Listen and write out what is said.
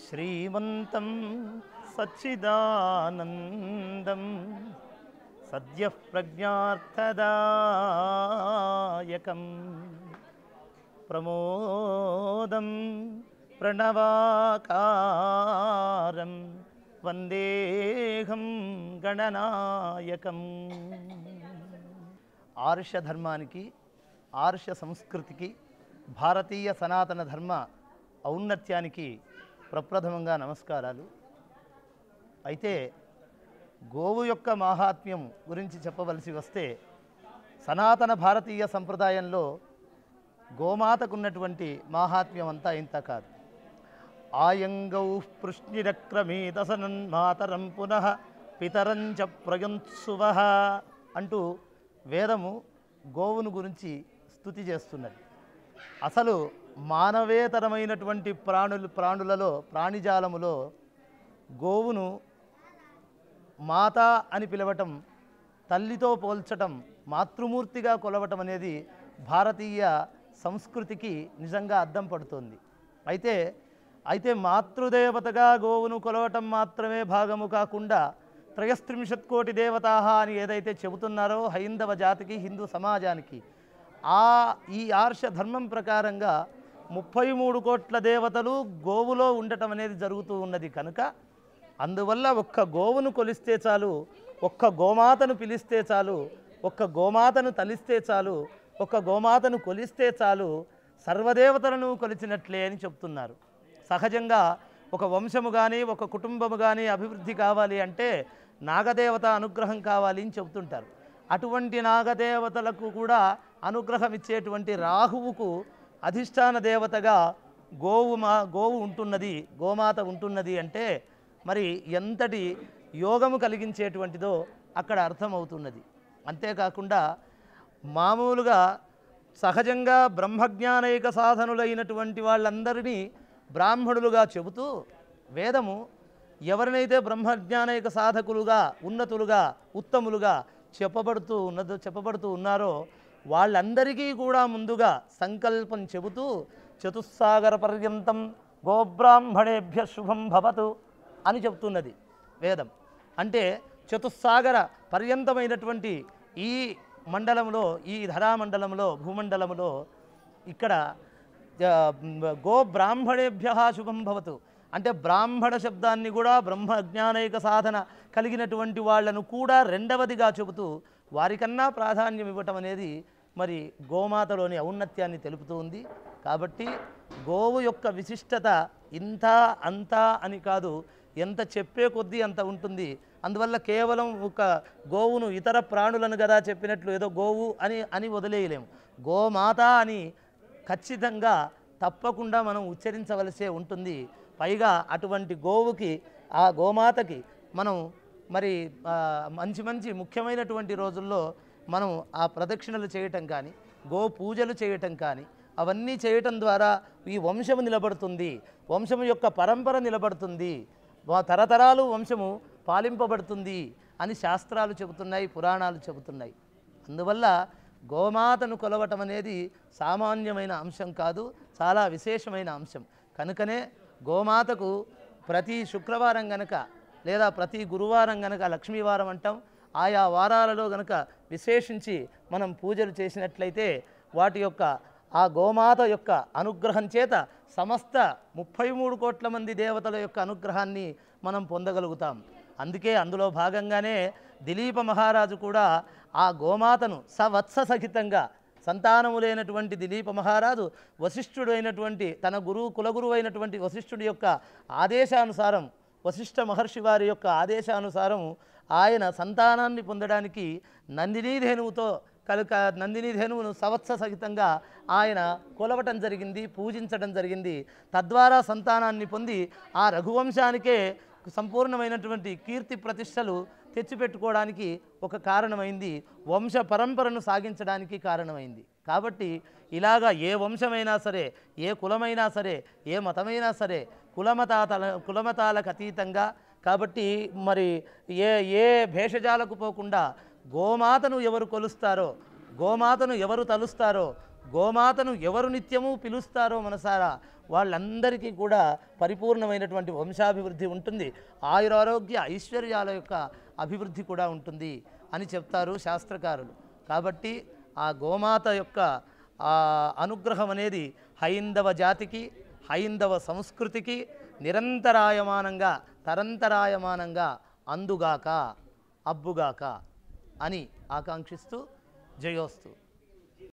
శ్రీమంతం సచ్చిదానందం సద్య ప్రజ్ఞార్థదాయకం ప్రమోదం ప్రణవాకారం వందేహం గణనాయకం ఆర్ష ధర్మానికి ఆర్ష సంస్కృతికి భారతీయ సనాతన ధర్మ ఔన్నత్యానికి ప్రప్రథమంగా నమస్కారాలు అయితే గోవు యొక్క మాహాత్మ్యం గురించి చెప్పవలసి వస్తే సనాతన భారతీయ సంప్రదాయంలో గోమాతకున్నటువంటి మాహాత్మ్యం అంతా ఇంత కాదు ఆయంగౌ పృష్ణిరక్రమీతసనన్ మాతరం పునః పితరంచ ప్రయుంత్సువ అంటూ వేదము గోవును గురించి స్తుతి చేస్తున్నది అసలు మానవేతరమైనటువంటి ప్రాణులు ప్రాణులలో ప్రాణిజాలములో గోవును మాత అని పిలవటం తల్లితో పోల్చటం మాతృమూర్తిగా కొలవటం అనేది భారతీయ సంస్కృతికి నిజంగా అద్దం పడుతుంది అయితే అయితే మాతృదేవతగా గోవును కొలవటం మాత్రమే భాగము కాకుండా త్రయస్త్రింశత్ కోటి దేవతా అని ఏదైతే చెబుతున్నారో హైందవ జాతికి హిందూ సమాజానికి ఆ ఈ ఆర్ష ధర్మం ప్రకారంగా ముప్పై మూడు కోట్ల దేవతలు గోవులో ఉండటం అనేది జరుగుతూ ఉన్నది కనుక అందువల్ల ఒక్క గోవును కొలిస్తే చాలు ఒక్క గోమాతను పిలిస్తే చాలు ఒక్క గోమాతను తలిస్తే చాలు ఒక్క గోమాతను కొలిస్తే చాలు సర్వదేవతలను కొలిచినట్లే అని చెప్తున్నారు సహజంగా ఒక వంశము కానీ ఒక కుటుంబము కానీ అభివృద్ధి కావాలి అంటే నాగదేవత అనుగ్రహం కావాలి అని చెబుతుంటారు అటువంటి నాగదేవతలకు కూడా అనుగ్రహం ఇచ్చేటువంటి రాహువుకు అధిష్టాన దేవతగా గోవు మా గోవు ఉంటున్నది గోమాత ఉంటున్నది అంటే మరి ఎంతటి యోగము కలిగించేటువంటిదో అక్కడ అర్థమవుతున్నది అంతేకాకుండా మామూలుగా సహజంగా బ్రహ్మజ్ఞానైక సాధనులైనటువంటి వాళ్ళందరినీ బ్రాహ్మణులుగా చెబుతూ వేదము ఎవరినైతే బ్రహ్మజ్ఞానైక సాధకులుగా ఉన్నతులుగా ఉత్తములుగా చెప్పబడుతూ ఉన్నదో చెప్పబడుతూ ఉన్నారో వాళ్ళందరికీ కూడా ముందుగా సంకల్పం చెబుతూ చతుస్సాగర పర్యంతం గోబ్రాహ్మణేభ్య శుభం భవతు అని చెప్తున్నది వేదం అంటే చతుస్సాగర పర్యంతమైనటువంటి ఈ మండలంలో ఈ ధరామండలంలో భూమండలంలో ఇక్కడ ఆ, గో బ్రాహ్మణేభ్య శుభం భవతు అంటే బ్రాహ్మణ శబ్దాన్ని కూడా బ్రహ్మ జ్ఞానైక సాధన కలిగినటువంటి వాళ్ళను కూడా రెండవదిగా చెబుతూ వారికన్నా ప్రాధాన్యం ఇవ్వటం అనేది మరి గోమాతలోని ఔన్నత్యాన్ని తెలుపుతూ ఉంది కాబట్టి గోవు యొక్క విశిష్టత ఇంత అంత అని కాదు ఎంత చెప్పే కొద్దీ అంత ఉంటుంది అందువల్ల కేవలం ఒక గోవును ఇతర ప్రాణులను కదా చెప్పినట్లు ఏదో గోవు అని అని వదిలేయలేము గోమాత అని ఖచ్చితంగా తప్పకుండా మనం ఉచ్చరించవలసే ఉంటుంది పైగా అటువంటి గోవుకి ఆ గోమాతకి మనం మరి ఆ, మంచి మంచి ముఖ్యమైనటువంటి రోజుల్లో మనం ఆ ప్రదక్షిణలు చేయటం కానీ గో పూజలు చేయటం కానీ అవన్నీ చేయటం ద్వారా ఈ వంశము నిలబడుతుంది వంశము యొక్క పరంపర నిలబడుతుంది వా- తరతరాలు వంశము పాలింపబడుతుంది అని శాస్త్రాలు చెబుతున్నాయి పురాణాలు చెబుతున్నాయి అందువల్ల గోమాతను కొలవటం అనేది సామాన్యమైన అంశం కాదు చాలా విశేషమైన అంశం కనుకనే గోమాతకు ప్రతి శుక్రవారం గనక లేదా ప్రతి గురువారం గనక లక్ష్మీవారం అంటాం ఆయా వారాలలో గనక విశేషించి మనం పూజలు చేసినట్లయితే వాటి యొక్క ఆ గోమాత యొక్క అనుగ్రహం చేత సమస్త ముప్పై మూడు కోట్ల మంది దేవతల యొక్క అనుగ్రహాన్ని మనం పొందగలుగుతాం అందుకే అందులో భాగంగానే దిలీప మహారాజు కూడా ఆ గోమాతను సవత్స సహితంగా సంతానము లేనటువంటి దిలీప మహారాజు వశిష్ఠుడు అయినటువంటి తన గురువు కులగురువు అయినటువంటి వశిష్ఠుడి యొక్క ఆదేశానుసారం వశిష్ఠ మహర్షి వారి యొక్క ఆదేశానుసారం ఆయన సంతానాన్ని పొందడానికి నందినీధేనువుతో కనుక నందినీధేనువును సంవత్సర సహితంగా ఆయన కొలవటం జరిగింది పూజించడం జరిగింది తద్వారా సంతానాన్ని పొంది ఆ రఘువంశానికే సంపూర్ణమైనటువంటి కీర్తి ప్రతిష్టలు తెచ్చిపెట్టుకోవడానికి ఒక కారణమైంది వంశ పరంపరను సాగించడానికి కారణమైంది కాబట్టి ఇలాగా ఏ వంశమైనా సరే ఏ కులమైనా సరే ఏ మతమైనా సరే కులమతాతల కులమతాలకు అతీతంగా కాబట్టి మరి ఏ ఏ భేషజాలకు పోకుండా గోమాతను ఎవరు కొలుస్తారో గోమాతను ఎవరు తలుస్తారో గోమాతను ఎవరు నిత్యము పిలుస్తారో మనసారా వాళ్ళందరికీ కూడా పరిపూర్ణమైనటువంటి వంశాభివృద్ధి ఉంటుంది ఆయురారోగ్య ఐశ్వర్యాల యొక్క అభివృద్ధి కూడా ఉంటుంది అని చెప్తారు శాస్త్రకారులు కాబట్టి ఆ గోమాత యొక్క ఆ అనుగ్రహం అనేది హైందవ జాతికి హైందవ సంస్కృతికి నిరంతరాయమానంగా తరంతరాయమానంగా అందుగాక అబ్బుగాక అని ఆకాంక్షిస్తూ జయోస్తు